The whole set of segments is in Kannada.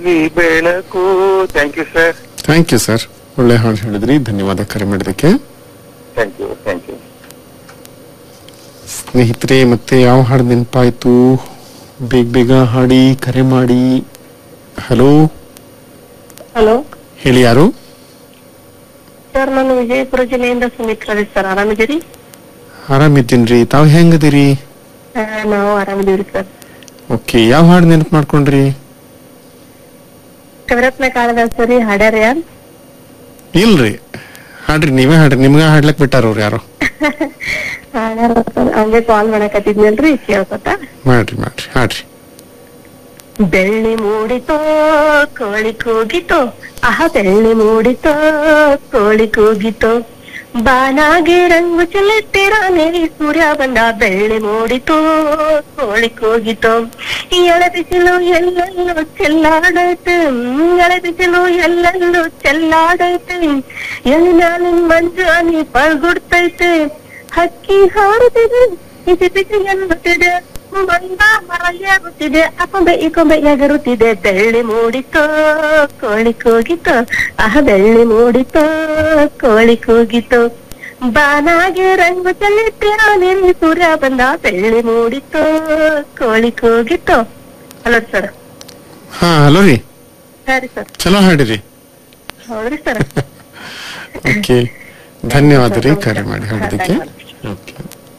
ಈ ಬೆಳಕು thank you sir thank you sir ಒಳ್ಳೆ ಹಾಡು ಹೇಳಿದ್ರಿ ಧನ್ಯವಾದ ಕರೆ ಮಾಡಿದ್ದಕ್ಕೆ ಥ್ಯಾಂಕ್ ಯು ಥ್ಯಾಂಕ್ ಯು ಸ್ನೇಹಿತರೆ ಮತ್ತೆ ಯಾವ ಹಾಡು ನೆನಪಾಯ್ತು ಬೇಗ ಬೇಗ ಹಾಡಿ ಕರೆ ಮಾಡಿ ಹಲೋ ಹಲೋ ಹೇಳಿ ಯಾರು ಸರ್ ನಾನು ವಿಜಯಪುರ ಜಿಲ್ಲೆಯಿಂದ ಸುಮಿತ್ರಾ ರೀ ಸರ್ ಆರಾಮಿದ್ದೀರಿ ಆರಾಮಿದ್ದೀನ್ರಿ ತಾವ್ ಹೆಂಗದಿರಿ ಆ, ನಾವು ಆರಾಮಿದ್ದೀವಿ ಸರ್ ಓಕೆ ಯಾವ ಹಾಡು ನೆನಪು ಮಾಡ್ಕೊಂಡ್ರಿ ಕವಿರತ್ನ ಕಾಳದಾಸ ರೀ ಹಾಡ್ಯಾರ ಯಾರ್ ಇಲ್ರಿ ಹಾಡ್ರಿ ನೀವೇ ಹಾಡ್ರಿ ನಿಮ್ಗ ಹಾಡ್ಲಕ್ ಬಿಟ್ಟಾರ ಅವ್ರು ಯಾರೋ ಹಾಡ್ಯಾರ ಸರ್ ಹಂಗೆ ಕಾಲ್ ಮಾಡಕತ್ತಿದ್ನಲ್ರಿ ಕೇಳ್ಕೊತ ಮಾಡ್ರಿ ಮಾಡ್ರಿ ಹಾಡ್ರಿ ಬೆಳ್ಳಿ ಮೂಡಿತೋ ಕೋಳಿ ಕೂಗಿತೋ ಆಹ ಬೆಳ್ಳಿ ಮೂಡಿತೋ ಕೋಳಿ ಕೂಗಿತೋ ಬಾನಾಗೆ ರಂಗು ಚೆಲ್ಲಿಟ್ಟಿರಾನೆ ಸೂರ್ಯ ಬಂದ ಬೆಳ್ಳಿ ಮೂಡಿತೋ ಕೋಳಿ ಕೂಗಿತೋ ಎಳೆ ಬಿಸಿಲು ಎಲ್ಲೆಲ್ಲೂ ಚೆಲ್ಲಾಡೈತೆ ಎಳೆ ಬಿಸಿಲು ಎಲ್ಲೆಲ್ಲೂ ಚೆಲ್ಲಾಡೈತೆ ಎಲ್ಲಿನಾಲಿನ ಮಂಜು ಹನಿ ಪಳ್ಗುಡ್ತೈತೆ ಹಕ್ಕಿ ಹಾಡುತ್ತಿದೆ ಬಿಸಿ ಬಿಸಿ ಎನ್ನುತ್ತಿದೆ ಬಂದ ಮರ ಏರುತ್ತಿದೆ ಅಕೊಂಬೆ ಇಕೊಂಬೆ ಎಗರುತ್ತಿದೆ ಬೆಳ್ಳಿ ಮೂಡಿತೋ ಕೋಳಿ ಕೂಗಿತೋ ಆಹ ಬೆಳ್ಳಿ ಮೂಡಿತೋ ಕೋಳಿ ಕೂಗಿತೋ ಬಾನಾಗೆ ರಂಗು ಚೆಲ್ಲಿಟ್ಟಿರೋ ನಿಲ್ಲಿ ಸೂರ್ಯ ಬಂದ ಬೆಳ್ಳಿ ಮೂಡಿತೋ ಕೋಳಿ ಕೂಗಿತೋ ಹಲೋ ಸರ್ ಹಾ ಹಲೋ ರೀ ಸರಿ ಸರ್ ಚಲೋ ಹಾಡಿರಿ ಹೌದ್ರಿ ಸರ್ ಓಕೆ ಧನ್ಯವಾದ ರೀ ಕರೆ ಮಾಡಿ ಹಾಡಿದ್ದಕ್ಕೆ ಓಕೆ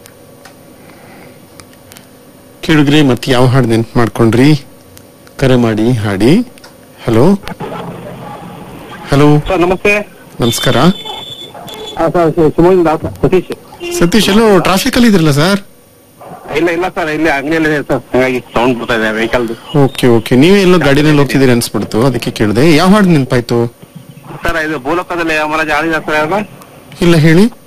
ಕೇಳಿದ್ರಿ ಮತ್ತೆ ಯಾವ ಹಾಡು ನೆನ್ಪು ಮಾಡ್ಕೊಂಡ್ರಿ ಕರೆ ಮಾಡಿ ಹಾಡಿ ಹಲೋ ಹಲೋ ಸರ್ ನಮಸ್ತೆ ನಮಸ್ಕಾರ ಸರ್ ಶಿವಮೊಗ್ಗದಿಂದ ಸತೀಶ್ ಸತೀಶ್ ಎಲ್ಲೋ ಟ್ರಾಫಿಕ್ ಅಲ್ಲಿ ಇದ್ರಲ್ಲ ಸರ್ ಇಲ್ಲ ಇಲ್ಲ ಸರ್ ಇಲ್ಲಿ ಅಂಗಡಿಯಲ್ಲಿ ಇದೆ ಸರ್ ಹಾಗಾಗಿ ಸೌಂಡ್ ಬರ್ತಾ ಇದೆ ವೆಹಿಕಲ್ದು ಓಕೆ ಓಕೆ ನೀವೇ ಎಲ್ಲೋ ಗಾಡಿನಲ್ಲಿ ಹೋಗ್ತಿದ್ದೀರಿ ಅನ್ಸ್ಬಿಡ್ತು ಅದಕ್ಕೆ ಕೇಳಿದೆ ಯಾವ ಹಾಡು ನೆನಪಾಯ್ತು ಸರ್ ಇದು ಭೂಲೋಕದಲ್ಲಿ ಯಮರಾಜ ಆಳಿದ ಸರ್ ಯಾರು ಇಲ್ಲ ಹೇಳಿ